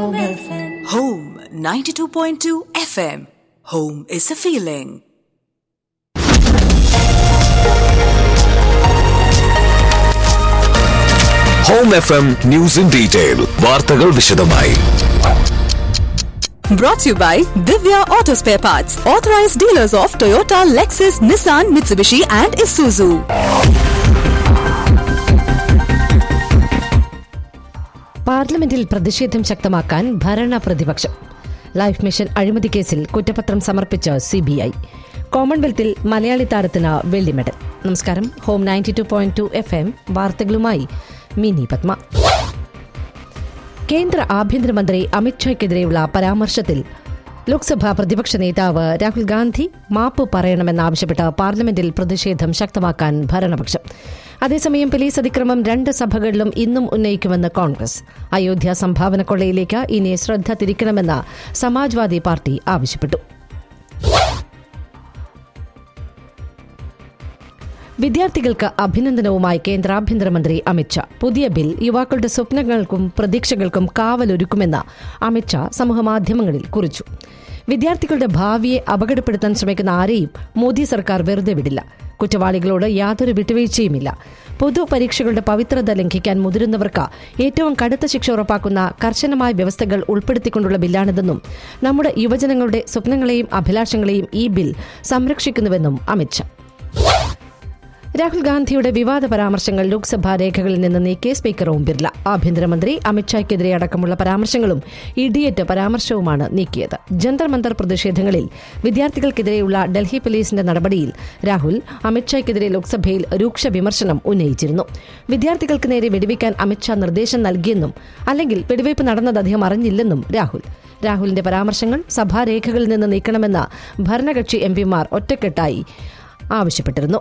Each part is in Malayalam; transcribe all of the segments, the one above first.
Home FM. Home 92.2 FM. Home is a feeling. Home F M news in detail വാർത്തകൾ വിശദമായി Brought to you by Divya Auto Spare Parts, authorized dealers of Toyota, Lexus, Nissan, Mitsubishi, and Isuzu. പാർലമെന്റിൽ പ്രതിഷേധം ശക്തമാക്കാൻ ഭരണ പ്രതിപക്ഷം ലൈഫ് മിഷൻ അഴിമതി കേസിൽ കുറ്റപത്രം സമർപ്പിച്ച് സിബിഐ കോമൺവെൽത്തിൽ മലയാളി താരത്തിന് വെള്ളി മെഡൽ നമസ്കാരം Home ninety two point two F M വാർത്തകളുമായി മിനി പത്മ കേന്ദ്ര ആഭ്യന്തരമന്ത്രി അമിത്ഷായ്ക്കെതിരെയുള്ള പരാമർശത്തിൽ ലോക്സഭാ പ്രതിപക്ഷ നേതാവ് രാഹുൽ ഗാന്ധി മാപ്പ് പറയണമെന്നാവശ്യപ്പെട്ട് പാർലമെന്റിൽ പ്രതിഷേധം ശക്തമാക്കാൻ ഭരണപക്ഷം അതേസമയം പോലീസ് അതിക്രമം രണ്ട് സഭകളിലും ഇന്നും ഉന്നയിക്കുമെന്ന് കോൺഗ്രസ് അയോധ്യ സംഭാവന കൊള്ളയിലേക്ക് ഇനി ശ്രദ്ധ തിരിക്കണമെന്ന് സമാജ്വാദി പാർട്ടി ആവശ്യപ്പെട്ടു വിദ്യാർത്ഥികൾക്ക് അഭിനന്ദനവുമായി കേന്ദ്ര ആഭ്യന്തരമന്ത്രി അമിത്ഷാ പുതിയ ബിൽ യുവാക്കളുടെ സ്വപ്നങ്ങൾക്കും പ്രതീക്ഷകൾക്കും കാവലൊരുക്കുമെന്ന് അമിത്ഷാ സമൂഹമാധ്യമങ്ങളിൽ കുറിച്ചു വിദ്യാർത്ഥികളുടെ ഭാവിയെ അപകടപ്പെടുത്താൻ ശ്രമിക്കുന്ന ആരെയും മോദി സർക്കാർ വെറുതെ വിടില്ല കുറ്റവാളികളോട് യാതൊരു വിട്ടുവീഴ്ചയുമില്ല പൊതുപരീക്ഷകളുടെ പവിത്രത ലംഘിക്കാൻ മുതിരുന്നവർക്ക് ഏറ്റവും കടുത്ത ശിക്ഷ ഉറപ്പാക്കുന്ന കർശനമായ വ്യവസ്ഥകൾ ഉൾപ്പെടുത്തിക്കൊണ്ടുള്ള ബില്ലാണിതെന്നും നമ്മുടെ യുവജനങ്ങളുടെ സ്വപ്നങ്ങളെയും അഭിലാഷങ്ങളെയും ഈ ബിൽ സംരക്ഷിക്കുന്നുവെന്നും അമിത്ഷാ രാഹുൽ ഗാന്ധിയുടെ വിവാദ പരാമർശങ്ങൾ ലോക്സഭാ രേഖകളിൽ നിന്ന് നീക്കിയ സ്പീക്കർ ഓം ബിർല ആഭ്യന്തരമന്ത്രി അമിത്ഷായ്ക്കെതിരെ അടക്കമുള്ള പരാമർശങ്ങളും ഇഡിയറ്റ് പരാമർശവുമാണ് നീക്കിയത് ജന്തർ മന്തർ പ്രതിഷേധങ്ങളിൽ വിദ്യാർത്ഥികൾക്കെതിരെയുള്ള ഡൽഹി പോലീസിന്റെ നടപടിയിൽ രാഹുൽ അമിത്ഷായ്ക്കെതിരെ ലോക്സഭയിൽ രൂക്ഷ വിമർശനം ഉന്നയിച്ചിരുന്നു വിദ്യാർത്ഥികൾക്ക് നേരെ വെടിവെക്കാൻ അമിത്ഷാ നിർദ്ദേശം നൽകിയെന്നും അല്ലെങ്കിൽ വെടിവയ്പ് നടന്നത് അദ്ദേഹം അറിഞ്ഞില്ലെന്നും രാഹുൽ രാഹുലിന്റെ പരാമർശങ്ങൾ സഭാരേഖകളിൽ നിന്ന് നീക്കണമെന്ന് ഭരണകക്ഷി എംപിമാർ ഒറ്റക്കെട്ടായി ആവശ്യപ്പെട്ടിരുന്നു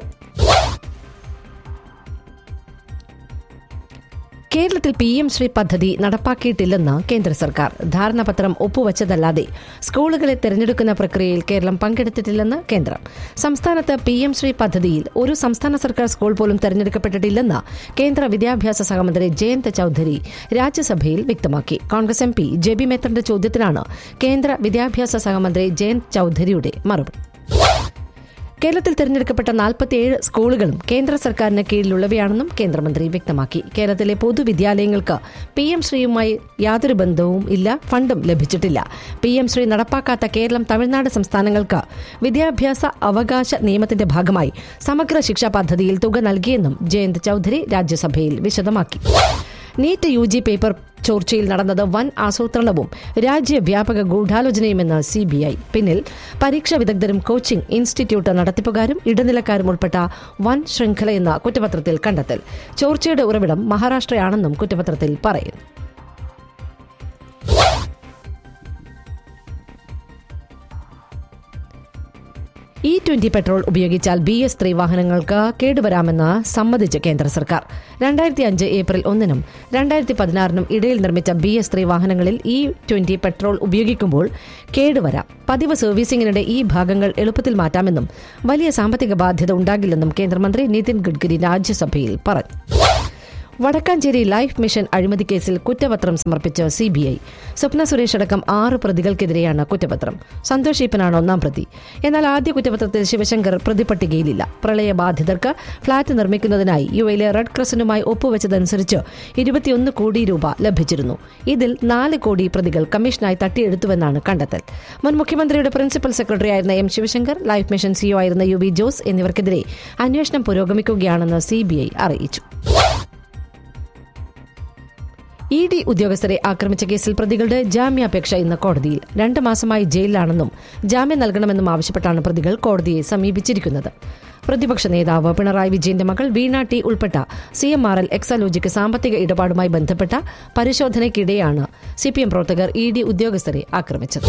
കേരളത്തിൽ പി എം ശ്രീ പദ്ധതി നടപ്പാക്കിയിട്ടില്ലെന്ന് കേന്ദ്ര സർക്കാർ ധാരണാപത്രം ഒപ്പുവച്ചതല്ലാതെ സ്കൂളുകളെ തെരഞ്ഞെടുക്കുന്ന പ്രക്രിയയിൽ കേരളം പങ്കെടുത്തിട്ടില്ലെന്ന് കേന്ദ്രം സംസ്ഥാനത്ത് പി എം ശ്രീ പദ്ധതിയിൽ ഒരു സംസ്ഥാന സർക്കാർ സ്കൂൾ പോലും തെരഞ്ഞെടുക്കപ്പെട്ടിട്ടില്ലെന്ന് കേന്ദ്ര വിദ്യാഭ്യാസ സഹമന്ത്രി ജയന്ത് ചൌധരി രാജ്യസഭയിൽ വ്യക്തമാക്കി Congress M P J B മേത്തറിന്റെ ചോദ്യത്തിനാണ് കേന്ദ്ര വിദ്യാഭ്യാസ സഹമന്ത്രി ജയന്ത് ചൌധരിയുടെ മറുപടി കേരളത്തിൽ തെരഞ്ഞെടുക്കപ്പെട്ട നാൽപ്പത്തിയേഴ് സ്കൂളുകളും കേന്ദ്ര സർക്കാരിന് കീഴിലുള്ളവയാണെന്നും കേന്ദ്രമന്ത്രി വ്യക്തമാക്കി കേരളത്തിലെ പൊതുവിദ്യാലയങ്ങൾക്ക് പി എം ശ്രീയുമായി യാതൊരു ബന്ധവും ഇല്ല ഫണ്ടും ലഭിച്ചിട്ടില്ല പി എം ശ്രീ നടപ്പാക്കാത്ത കേരളം തമിഴ്നാട് സംസ്ഥാനങ്ങൾക്ക് വിദ്യാഭ്യാസ അവകാശ നിയമത്തിന്റെ ഭാഗമായി സമഗ്ര ശിക്ഷാ പദ്ധതിയിൽ തുക നൽകിയെന്നും ജയന്ത് ചൌധരി രാജ്യസഭയിൽ വിശദമാക്കി നീറ്റ് യു ജി പേപ്പർ ചോർച്ചയിൽ നടന്നത് വൻ ആസൂത്രണവും രാജ്യവ്യാപക ഗൂഢാലോചനയുമെന്ന് സി ബി ഐ പിന്നിൽ പരീക്ഷാ വിദഗ്ധരും കോച്ചിംഗ് ഇൻസ്റ്റിറ്റ്യൂട്ട് നടത്തിപ്പുകാരും ഇടനിലക്കാരും ഉൾപ്പെട്ട വൻ ശൃംഖലയെന്ന കുറ്റപത്രത്തിൽ കണ്ടെത്തൽ ചോർച്ചയുടെ ഉറവിടം മഹാരാഷ്ട്രയാണെന്നും കുറ്റപത്രത്തിൽ പറയുന്നു ഇ ട്വന്റി പെട്രോൾ ഉപയോഗിച്ചാൽ ബി എസ് ത്രീ വാഹനങ്ങൾക്ക് കേടുവരാമെന്ന് സമ്മതിച്ച് കേന്ദ്ര സർക്കാർ രണ്ടായിരത്തി അഞ്ച് ഏപ്രിൽ ഒന്നിനും രണ്ടായിരത്തി പതിനാറിനും ഇടയിൽ നിർമ്മിച്ച ബി എസ് ത്രീ വാഹനങ്ങളിൽ ഇ ട്വന്റി പെട്രോൾ ഉപയോഗിക്കുമ്പോൾ കേടുവരാം പതിവ് സർവീസിംഗിനിടെ ഈ ഭാഗങ്ങൾ എളുപ്പത്തിൽ മാറ്റാമെന്നും വലിയ സാമ്പത്തിക ബാധ്യത ഉണ്ടാകില്ലെന്നും കേന്ദ്രമന്ത്രി നിതിൻ ഗഡ്കരി രാജ്യസഭയിൽ പറഞ്ഞു വടക്കാഞ്ചേരി ലൈഫ് മിഷൻ അഴിമതി കേസിൽ കുറ്റപത്രം സമർപ്പിച്ച് സിബിഐ സ്വപ്ന സുരേഷ് അടക്കം ആറ് പ്രതികൾക്കെതിരെയാണ് കുറ്റപത്രം സന്തോഷ് ഈപ്പനാണ് ഒന്നാം പ്രതി എന്നാൽ ആദ്യ കുറ്റപത്രത്തിൽ ശിവശങ്കർ പ്രതിപട്ടികയിലില്ല പ്രളയബാധിതർക്ക് ഫ്ളാറ്റ് നിർമ്മിക്കുന്നതിനായി യു എയിലെ റെഡ് ക്രസന്റുമായി ഒപ്പുവെച്ചതനുസരിച്ച് ഇരുപത്തിയൊന്ന് കോടി രൂപ ലഭിച്ചിരുന്നു ഇതിൽ നാല് കോടി പ്രതികൾ കമ്മീഷനായി തട്ടിയെടുത്തുവെന്നാണ് കണ്ടെത്തൽ മുൻ മുഖ്യമന്ത്രിയുടെ പ്രിൻസിപ്പൽ സെക്രട്ടറിയായിരുന്ന M Sivasankar life mission CEO ആയിരുന്ന യു വി ജോസ് എന്നിവർക്കെതിരെ അന്വേഷണം പുരോഗമിക്കുകയാണെന്ന് സിബിഐ അറിയിച്ചു ഇ ഡി ഉദ്യോഗസ്ഥരെ ആക്രമിച്ച കേസിൽ പ്രതികളുടെ ജാമ്യാപേക്ഷ ഇന്ന് കോടതിയിൽ രണ്ട് മാസമായി ജയിലിലാണെന്നും ജാമ്യം നൽകണമെന്നും ആവശ്യപ്പെട്ടാണ് പ്രതികൾ കോടതിയെ സമീപിച്ചിരിക്കുന്നത് പ്രതിപക്ഷ നേതാവ് പിണറായി വിജയന്റെ മകൾ വീണ ടി ഉൾപ്പെട്ട C M R L Exalogic സാമ്പത്തിക ഇടപാടുമായി ബന്ധപ്പെട്ട പരിശോധനയ്ക്കിടെയാണ് സിപിഎം പ്രവർത്തകർ ഇ ഡി ഉദ്യോഗസ്ഥരെ ആക്രമിച്ചത്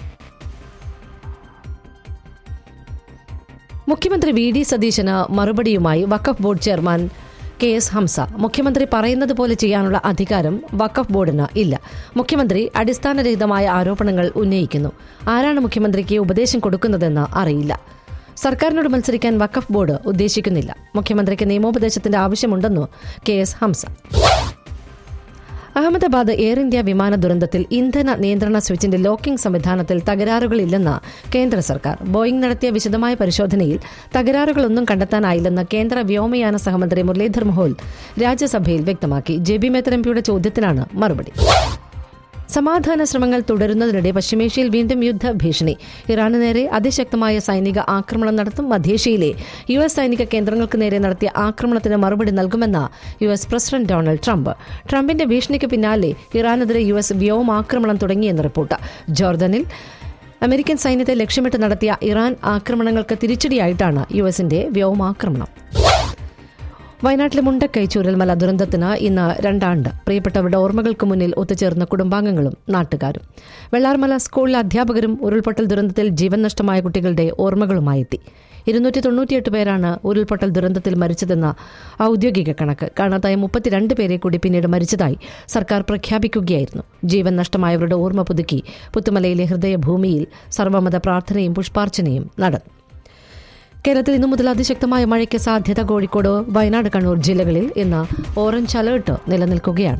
മുഖ്യമന്ത്രി വി ഡി സതീശന് മറുപടിയുമായി Waqf board chairman K S Hamsa മുഖ്യമന്ത്രി പറയുന്നത് പോലെ ചെയ്യാനുള്ള അധികാരം വഖഫ് ബോർഡിന് ഇല്ല മുഖ്യമന്ത്രി അടിസ്ഥാനരഹിതമായ ആരോപണങ്ങൾ ഉന്നയിക്കുന്നു ആരാണ് മുഖ്യമന്ത്രിക്ക് ഉപദേശം കൊടുക്കുന്നതെന്ന് അറിയില്ല സർക്കാരിനോട് മത്സരിക്കാൻ വഖഫ് ബോർഡ് ഉദ്ദേശിക്കുന്നില്ല മുഖ്യമന്ത്രിക്ക് നിയമോപദേശത്തിന്റെ ആവശ്യമുണ്ടെന്നു K S Hamsa Ahmedabad Air India വിമാന ദുരന്തത്തിൽ ഇന്ധന നിയന്ത്രണ സ്വിച്ചിന്റെ ലോക്കിംഗ് സംവിധാനത്തിൽ തകരാറുകളില്ലെന്ന് കേന്ദ്ര സർക്കാർ ബോയിംഗ് നടത്തിയ വിശദമായ പരിശോധനയിൽ തകരാറുകളൊന്നും കണ്ടെത്താനായില്ലെന്ന് കേന്ദ്ര വ്യോമയാന സഹമന്ത്രി മുരളീധർ മോഹൻ രാജ്യസഭയിൽ വ്യക്തമാക്കി ജെ ബി മേത്തർ എംപിയുടെ ചോദ്യത്തിനാണ് മറുപടി സമാധാന ശ്രമങ്ങൾ തുടരുന്നതിനിടെ പശ്ചിമേഷ്യയിൽ വീണ്ടും യുദ്ധ ഭീഷണി ഇറാന് നേരെ അതിശക്തമായ സൈനിക ആക്രമണം നടത്തും മധ്യേഷ്യയിലെ യു എസ് സൈനിക കേന്ദ്രങ്ങൾക്ക് നേരെ നടത്തിയ ആക്രമണത്തിന് മറുപടി നൽകുമെന്ന U S president Donald Trump ട്രംപിന്റെ ഭീഷണിക്ക് പിന്നാലെ ഇറാനെതിരെ യു എസ് വ്യോമാക്രമണം തുടങ്ങിയെന്ന് റിപ്പോർട്ട് ജോർദനിൽ അമേരിക്കൻ സൈന്യത്തെ ലക്ഷ്യമിട്ട് നടത്തിയ ഇറാൻ ആക്രമണങ്ങൾക്ക് തിരിച്ചടിയായിട്ടാണ് യു എസിന്റെ വ്യോമാക്രമണം വയനാട്ടിലെ മുണ്ടക്കൈ ചൂരൽമല ദുരന്തത്തിന് ഇന്ന് രണ്ടാണ്ട് പ്രിയപ്പെട്ടവരുടെ ഓർമ്മകൾക്ക് മുന്നിൽ ഒത്തുചേർന്ന കുടുംബാംഗങ്ങളും നാട്ടുകാരും വെള്ളാർമല സ്കൂളിലെ അധ്യാപകരും ഉരുൾപൊട്ടൽ ദുരന്തത്തിൽ ജീവൻ നഷ്ടമായ കുട്ടികളുടെ ഓർമ്മകളുമായി എത്തി ഇരുന്നൂറ്റി തൊണ്ണൂറ്റിയെട്ട് പേരാണ് ഉരുൾപൊട്ടൽ ദുരന്തത്തിൽ മരിച്ചതെന്ന ഔദ്യോഗിക കണക്ക് കാണാതായ മുപ്പത്തിരണ്ട് പേരെ കൂടി പിന്നീട് മരിച്ചതായി സർക്കാർ പ്രഖ്യാപിക്കുകയായിരുന്നു ജീവൻ നഷ്ടമായവരുടെ ഓർമ്മ പുതുക്കി പുത്തുമലയിലെ ഹൃദയഭൂമിയിൽ സർവമത പ്രാർത്ഥനയും പുഷ്പാർച്ചനയും നടന്നു കേരളത്തിൽ ഇന്നു മുതൽ അതിശക്തമായ മഴയ്ക്ക് സാധ്യത കോഴിക്കോട് വയനാട് കണ്ണൂർ ജില്ലകളിൽ ഇന്ന് ഓറഞ്ച് അലേർട്ട് നിലനിൽക്കുകയാണ്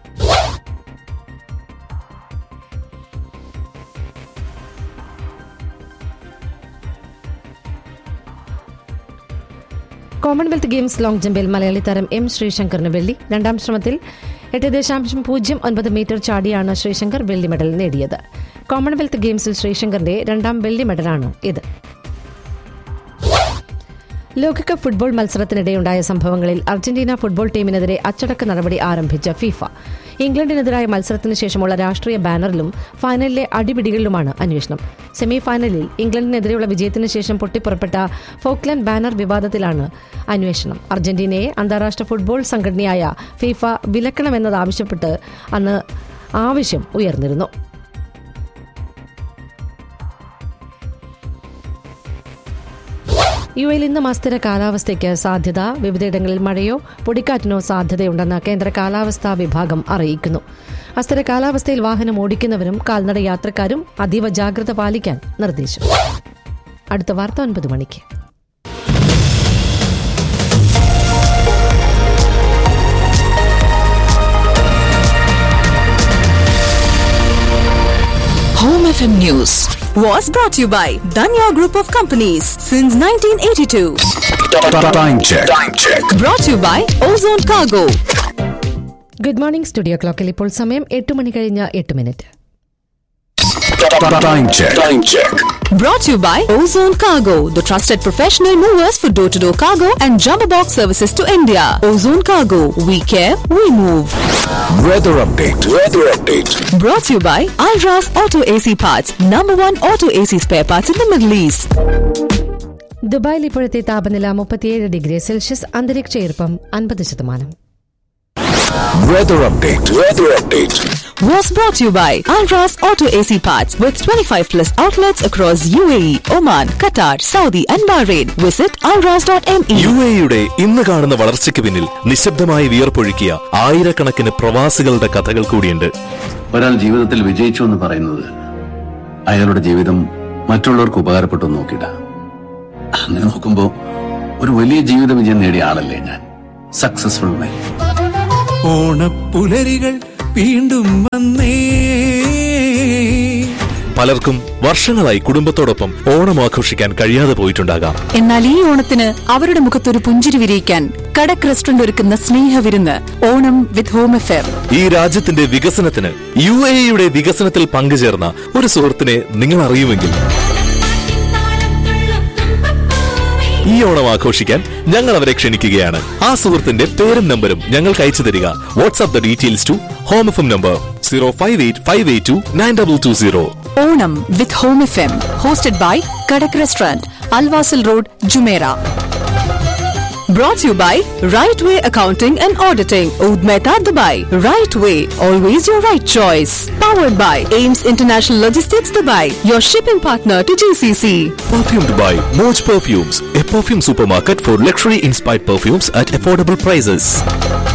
കോമൺവെൽത്ത് ഗെയിംസ് ലോങ് ജമ്പിൽ മലയാളി താരം എം ശ്രീശങ്കറിന് വെള്ളി രണ്ടാം ശ്രമത്തിൽ എട്ട് ദശാംശം പൂജ്യം ഒൻപത് മീറ്റർ ചാടിയാണ് ശ്രീശങ്കർ വെള്ളി മെഡൽ നേടിയത് കോമൺവെൽത്ത് ഗെയിംസിൽ ശ്രീശങ്കറിന്റെ രണ്ടാം വെള്ളി മെഡലാണ് ഇത് ലോകകപ്പ് ഫുട്ബോൾ മത്സരത്തിനിടെയുണ്ടായ സംഭവങ്ങളിൽ അർജന്റീന ഫുട്ബോൾ ടീമിനെതിരെ അച്ചടക്ക നടപടി ആരംഭിച്ച ഫിഫ ഇംഗ്ലണ്ടിനെതിരായ മത്സരത്തിന് ശേഷമുള്ള രാഷ്ട്രീയ ബാനറിലും ഫൈനലിലെ അടിപിടികളിലുമാണ് അന്വേഷണം സെമി ഫൈനലിൽ ഇംഗ്ലണ്ടിനെതിരെയുള്ള വിജയത്തിന് ശേഷം പൊട്ടിപ്പുറപ്പെട്ട ഫോക്ലാൻഡ് ബാനർ വിവാദത്തിലാണ് അന്വേഷണം അർജന്റീനയെ അന്താരാഷ്ട്ര ഫുട്ബോൾ സംഘടനയായ ഫിഫ വിലക്കണമെന്നതാവശ്യപ്പെട്ട് അന്ന് ആവശ്യം ഉയർന്നിരുന്നു യു എയിൽ ഇന്നും അസ്ഥിര കാലാവസ്ഥയ്ക്ക് സാധ്യത വിവിധയിടങ്ങളിൽ മഴയോ പൊടിക്കാറ്റിനോ സാധ്യതയുണ്ടെന്ന് കേന്ദ്ര കാലാവസ്ഥാ വിഭാഗം അറിയിക്കുന്നു അസ്ഥിര കാലാവസ്ഥയിൽ വാഹനം ഓടിക്കുന്നവരും കാൽനട യാത്രക്കാരും അതീവ ജാഗ്രത പാലിക്കാൻ നിർദ്ദേശം അടുത്ത വാർത്ത ഒൻപത് മണിക്ക് Home FM News was brought to you by Danya Group of Companies since 1982. Time check. Time check. Brought to you by Ozone Cargo. Good morning studio ക്ലോക്കിൽ ഇപ്പോൾ സമയം എട്ട് മണി കഴിഞ്ഞ എട്ട് minute Time check. Time check. Brought to you by Ozone Cargo, the trusted professional movers for door to door cargo and jumbo box services to India. Ozone Cargo, we care, we move. Weather update. Weather update. Brought to you by Alras Auto AC Parts, number one auto AC spare parts in the Middle East. ദുബായിൽ ഇപ്പോഴത്തെ താപനില മുപ്പത്തിയേഴ് ഡിഗ്രി സെൽഷ്യസ് അന്തരീക്ഷ ഈർപ്പം അൻപത് ശതമാനം Weather update. Weather update. Was brought to you by Alras Auto AC Parts with 25 plus outlets across UAE, Oman, Qatar, Saudi, and Bahrain. Visit alras.me. U എയുടെ ഇന്ന് കാണുന്ന വളർച്ചയ്ക്ക് പിന്നിൽ നിശബ്ദമായി വിയർപ്പൊഴുക്കിയ ആയിരക്കണക്കിന് പ്രവാസികളുടെ കഥകൾ കൂടിയുണ്ട് ഒരാൾ ജീവിതത്തിൽ വിജയിച്ചു എന്ന് പറയുന്നത് അയാളുടെ ജീവിതം മറ്റുള്ളവർക്ക് ഉപകാരപ്പെട്ടു എന്ന് നോക്കിയിട്ട അങ്ങനെ നോക്കുമ്പോ ഒരു വലിയ ജീവിത വിജയം നേടിയ ആളല്ലേ ഞാൻ സക്സസ്ഫുൾ മാൻ ഓണപ്പുലരികൾ വീണ്ടും വന്നേ പലർക്കും വർഷങ്ങളായി കുടുംബത്തോടൊപ്പം ഓണം ആഘോഷിക്കാൻ കഴിയാതെ പോയിട്ടുണ്ടാകാം എന്നാൽ ഈ ഓണത്തിന് അവരുടെ മുഖത്തൊരു പുഞ്ചിരി വിരിയിക്കാൻ കടക് റെസ്റ്റോറന്റ് ഒരുക്കുന്ന സ്നേഹവിരുന്ന് ഓണം വിത്ത് ഹോം എഫെയർ ഈ രാജ്യത്തിന്റെ വികസനത്തിന് യു എയുടെ വികസനത്തിൽ പങ്കുചേർന്ന ഒരു സുഹൃത്തിനെ നിങ്ങൾ അറിയുമെങ്കിൽ ഈ ഓണം ആഘോഷിക്കാൻ ഞങ്ങൾ അവരെ ക്ഷണിക്കുകയാണ് ആ സുഹൃത്തിന്റെ പേരും നമ്പരും ഞങ്ങൾക്ക് അയച്ചു തരിക WhatsApp the details to Home F M number zero five eight five eight two nine double two zero Onam with Home F M hosted by Kadak restaurant Al Wasl road Jumeirah Brought to you by Right Way Accounting and Auditing, Oud Mehta, Dubai. Right Way, always your right choice. Powered by Ames International Logistics, Dubai, your shipping partner to GCC. Perfumed by Moj Perfumes, a perfume supermarket for luxury inspired perfumes at affordable prices.